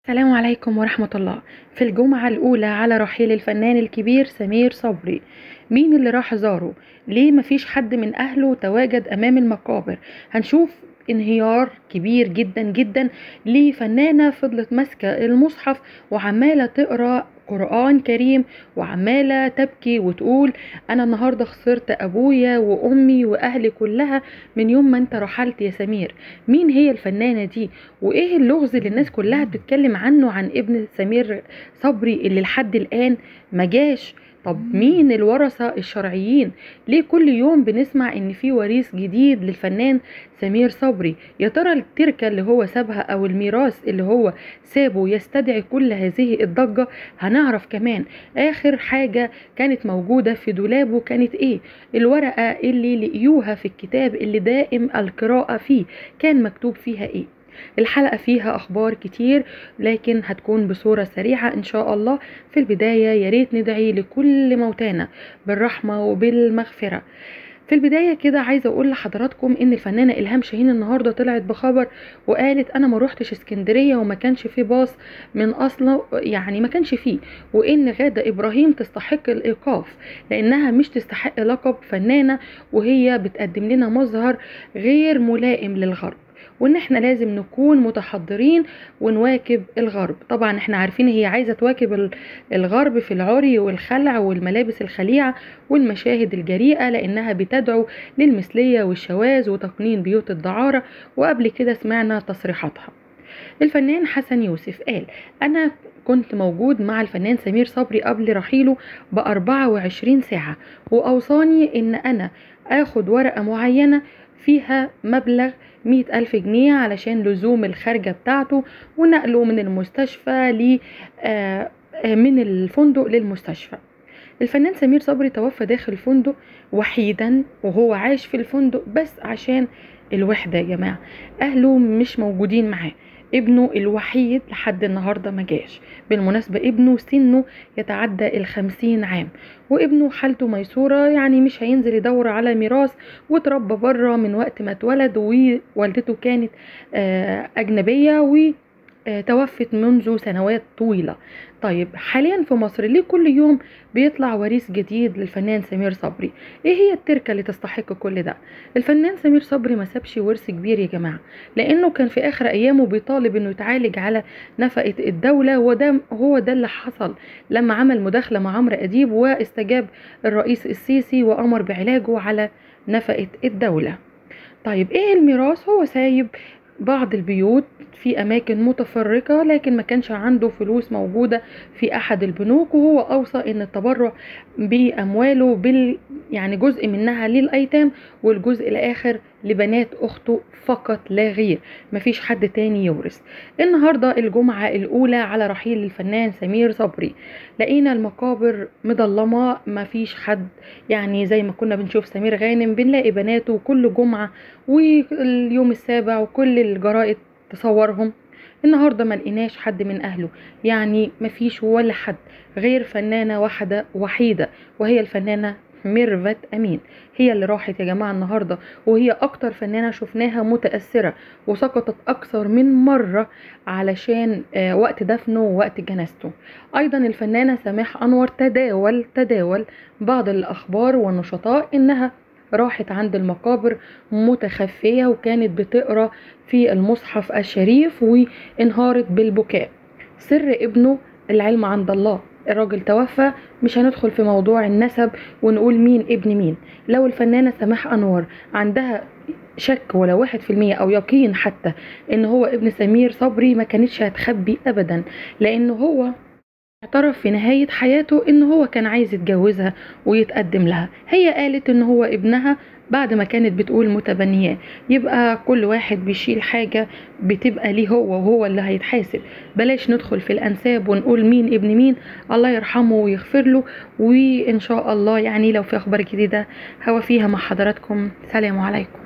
السلام عليكم ورحمة الله في الجمعة الأولى على رحيل الفنان الكبير سمير صبري مين اللي راح زاره ليه مفيش حد من أهله تواجد أمام المقابر هنشوف انهيار كبير جدا جدا لفنانة فضلت ماسكة المصحف وعمالة تقرأ قرآن كريم وعمالة تبكي وتقول أنا النهاردة خسرت أبويا وأمي وأهلي كلها من يوم ما أنت رحلت يا سمير مين هي الفنانة دي وإيه اللغز اللي الناس كلها بتتكلم عنه عن ابن سمير صبري اللي لحد الآن ما جاش طب مين الورثة الشرعيين ليه كل يوم بنسمع ان في وريث جديد للفنان سمير صبري يا ترى التركة اللي هو سابها او الميراث اللي هو سابه يستدعي كل هذه الضجة هنعرف كمان اخر حاجة كانت موجودة في دولابه كانت ايه الورقة اللي لقيوها في الكتاب اللي دائم القراءة فيه كان مكتوب فيها ايه الحلقة فيها أخبار كتير لكن هتكون بصورة سريعة إن شاء الله في البداية ياريت ندعي لكل موتانا بالرحمة وبالمغفرة في البداية كده عايزة أقول لحضراتكم إن الفنانة إلهام شاهين النهاردة طلعت بخبر وقالت أنا ما روحتش اسكندرية وما كانش في باص من أصله يعني ما كانش فيه وإن غادة إبراهيم تستحق الإيقاف لأنها مش تستحق لقب فنانة وهي بتقدم لنا مظهر غير ملائم للغرب وان احنا لازم نكون متحضرين ونواكب الغرب طبعا احنا عارفين هي عايزه تواكب الغرب في العري والخلع والملابس الخليعه والمشاهد الجريئه لانها بتدعو للمثليه والشواذ وتقنين بيوت الدعاره وقبل كده سمعنا تصريحاتها الفنان حسن يوسف قال أنا كنت موجود مع الفنان سمير صبري قبل رحيله ب 24 ساعة وأوصاني إن أنا آخد ورقة معينة فيها مبلغ مئة ألف جنيه علشان لزوم الخارجة بتاعته ونقله من المستشفى ل من الفندق للمستشفى الفنان سمير صبري توفى داخل الفندق وحيدا وهو عايش في الفندق بس عشان الوحدة يا جماعة أهله مش موجودين معاه ابنه الوحيد لحد النهاردة ما جاش بالمناسبة ابنه سنه يتعدى الخمسين عام وابنه حالته ميسورة يعني مش هينزل يدور على ميراث وتربى بره من وقت ما اتولد ووالدته كانت أجنبية و توفت منذ سنوات طويلة طيب حاليا في مصر ليه كل يوم بيطلع وريث جديد للفنان سمير صبري ايه هي التركة اللي تستحق كل ده الفنان سمير صبري ما سابش ورث كبير يا جماعة لانه كان في اخر ايامه بيطالب انه يتعالج على نفقة الدولة وده هو ده اللي حصل لما عمل مداخلة مع عمرو اديب واستجاب الرئيس السيسي وامر بعلاجه على نفقة الدولة طيب ايه الميراث هو سايب بعض البيوت في أماكن متفرقة لكن ما كانش عنده فلوس موجودة في أحد البنوك وهو أوصى إن التبرع بأمواله بال يعني جزء منها للأيتام والجزء الآخر لبنات أخته فقط لا غير مفيش حد تاني يورث النهاردة الجمعة الأولى على رحيل الفنان سمير صبري لقينا المقابر مضلمة مفيش حد يعني زي ما كنا بنشوف سمير غانم بنلاقي بناته كل جمعة واليوم السابع وكل الجرائد تصورهم النهارده ما لقيناش حد من اهله يعني مفيش ولا حد غير فنانه واحده وحيده وهي الفنانه ميرفت امين هي اللي راحت يا جماعه النهارده وهي اكتر فنانه شفناها متاثره وسقطت اكثر من مره علشان وقت دفنه ووقت جنازته ايضا الفنانه سماح انور تداول تداول بعض الاخبار والنشطاء انها راحت عند المقابر متخفية وكانت بتقرا في المصحف الشريف وانهارت بالبكاء سر ابنه العلم عند الله الراجل توفى مش هندخل في موضوع النسب ونقول مين ابن مين لو الفنانة سماح أنور عندها شك ولا واحد في المية أو يقين حتى إن هو ابن سمير صبري ما كانتش هتخبي أبدا لأنه هو اعترف في نهاية حياته ان هو كان عايز يتجوزها ويتقدم لها هي قالت ان هو ابنها بعد ما كانت بتقول متبنياه يبقى كل واحد بيشيل حاجة بتبقى ليه هو وهو اللي هيتحاسب بلاش ندخل في الأنساب ونقول مين ابن مين الله يرحمه ويغفر له وإن شاء الله يعني لو في أخبار جديدة هوا فيها مع حضراتكم سلام عليكم